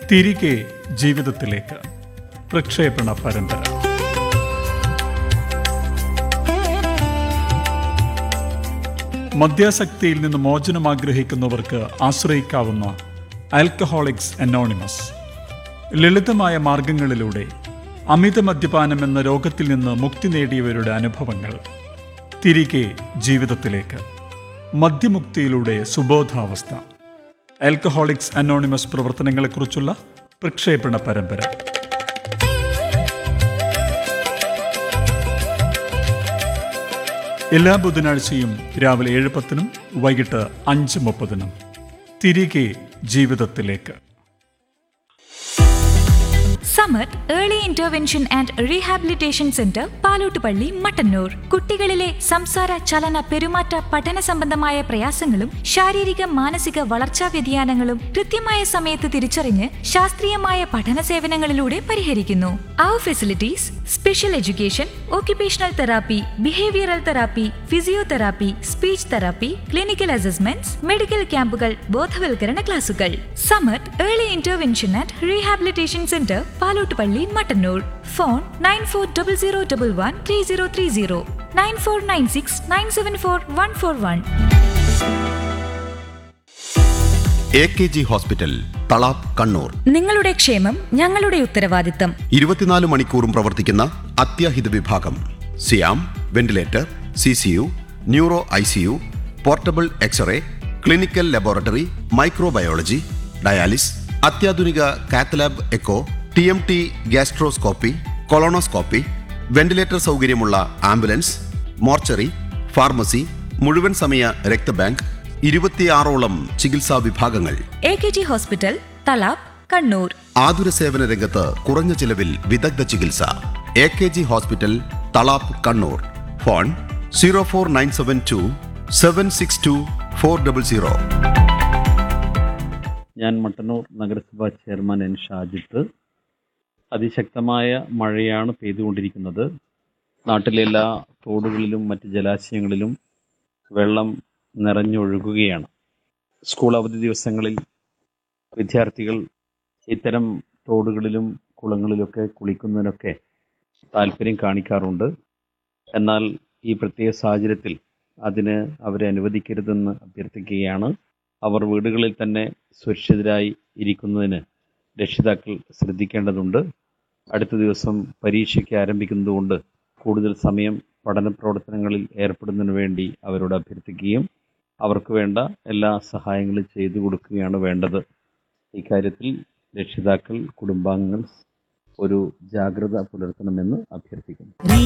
തിരികെ ജീവിതത്തിലേക്ക് പ്രക്ഷേപണ പരമ്പര മദ്യാസക്തിയിൽ നിന്ന് മോചനം ആഗ്രഹിക്കുന്നവർക്ക് ആശ്രയിക്കാവുന്ന ആൽക്കഹോളിക്സ് അനോണിമസ് ലളിതമായ മാർഗങ്ങളിലൂടെ അമിത മദ്യപാനം എന്ന രോഗത്തിൽ നിന്ന് മുക്തി നേടിയവരുടെ അനുഭവങ്ങൾ തിരികെ ജീവിതത്തിലേക്ക് മദ്യമുക്തിയിലൂടെ സുബോധാവസ്ഥ ആൽക്കഹോളിക്സ് അനോണിമസ് പ്രവർത്തനങ്ങളെക്കുറിച്ചുള്ള പ്രക്ഷേപണ പരമ്പര എല്ലാ ബുധനാഴ്ചയും രാവിലെ ഏഴ് പത്തിനും വൈകിട്ട് അഞ്ച് മുപ്പതിനും തിരികെ ജീവിതത്തിലേക്ക് Samar early intervention and rehabilitation centre Palottupalli Mattannur കുട്ടികളിലെ സംസാര ചലന പെരുമാറ്റ പഠന സംബന്ധമായ പ്രയാസങ്ങളും ശാരീരിക മാനസിക വളർച്ചാ വ്യതിയാനങ്ങളും കൃത്യമായ സമയത്ത് തിരിച്ചറിഞ്ഞ് ശാസ്ത്രീയമായ പഠന സേവനങ്ങളിലൂടെ പരിഹരിക്കുന്നു അവർ facilities special education occupational therapy behavioural therapy physiotherapy speech therapy clinical assessments medical ക്യാമ്പുകൾ ബോധവൽക്കരണ ക്ലാസുകൾ Samar early intervention and rehabilitation centre Palottupalli Mattannur phone nine four double zero double one three zero three zero nine four nine six nine seven four one four one A K G hospital Thalap Kannur നിങ്ങളുടെ ക്ഷേമം ഞങ്ങളുടെ ഉത്തരവാദിത്തം ഇരുപത്തിനാല് മണിക്കൂറും പ്രവർത്തിക്കുന്ന അത്യാഹിത വിഭാഗം സിയാം ventilator C C U neuro I C U portable x-ray clinical laboratory microbiology dialysis അത്യാധുനിക cath lab echo T M T gastroscopy colonoscopy ventilator സൗകര്യമുള്ള ആംബുലൻസ് മോർച്ചറി ഫാർമസി മുഴുവൻ സമയ രക്തബാങ്ക് ഇരുപത്തിയാറോളം ചികിത്സാ വിഭാഗങ്ങൾ A K G hospital Thalap Kannur ആതുര സേവന രംഗത്ത് കുറഞ്ഞ ചിലവിൽ വിദഗ്ധ ചികിത്സ A K G hospital Thalap Kannur phone zero four nine seven two seven six two four double zero ഞാൻ മട്ടന്നൂർ നഗരസഭാ ചെയർമാൻ എൻ ഷാജിത്ത് അതിശക്തമായ മഴയാണ് പെയ്തുകൊണ്ടിരിക്കുന്നത് നാട്ടിലെ എല്ലാ തോടുകളിലും മറ്റ് ജലാശയങ്ങളിലും വെള്ളം നിറഞ്ഞൊഴുകുകയാണ് സ്കൂൾ അവധി ദിവസങ്ങളിൽ വിദ്യാർത്ഥികൾ ഇത്തരം തോടുകളിലും കുളങ്ങളിലൊക്കെ കുളിക്കുന്നതിനൊക്കെ താല്പര്യം കാണിക്കാറുണ്ട് എന്നാൽ ഈ പ്രത്യേക സാഹചര്യത്തിൽ അതിന് അവരെ അനുവദിക്കരുതെന്ന് അഭ്യർത്ഥിക്കുകയാണ് അവർ വീടുകളിൽ തന്നെ സുരക്ഷിതരായി ഇരിക്കുന്നതിന് രക്ഷിതാക്കൾ ശ്രദ്ധിക്കേണ്ടതുണ്ട് അടുത്ത ദിവസം പരീക്ഷയ്ക്ക് ആരംഭിക്കുന്നതുകൊണ്ട് കൂടുതൽ സമയം പഠന പ്രവർത്തനങ്ങളിൽ ഏർപ്പെടുന്നതിന് വേണ്ടി അവരോട് അഭ്യർത്ഥിക്കുകയും അവർക്ക് വേണ്ട എല്ലാ സഹായങ്ങളും ചെയ്തു കൊടുക്കുകയാണ് വേണ്ടത് ഇക്കാര്യത്തിൽ രക്ഷിതാക്കൾ കുടുംബാംഗങ്ങൾ ഒരു ജാഗ്രത പുലർത്തണമെന്ന് അഭ്യർത്ഥിക്കുന്നു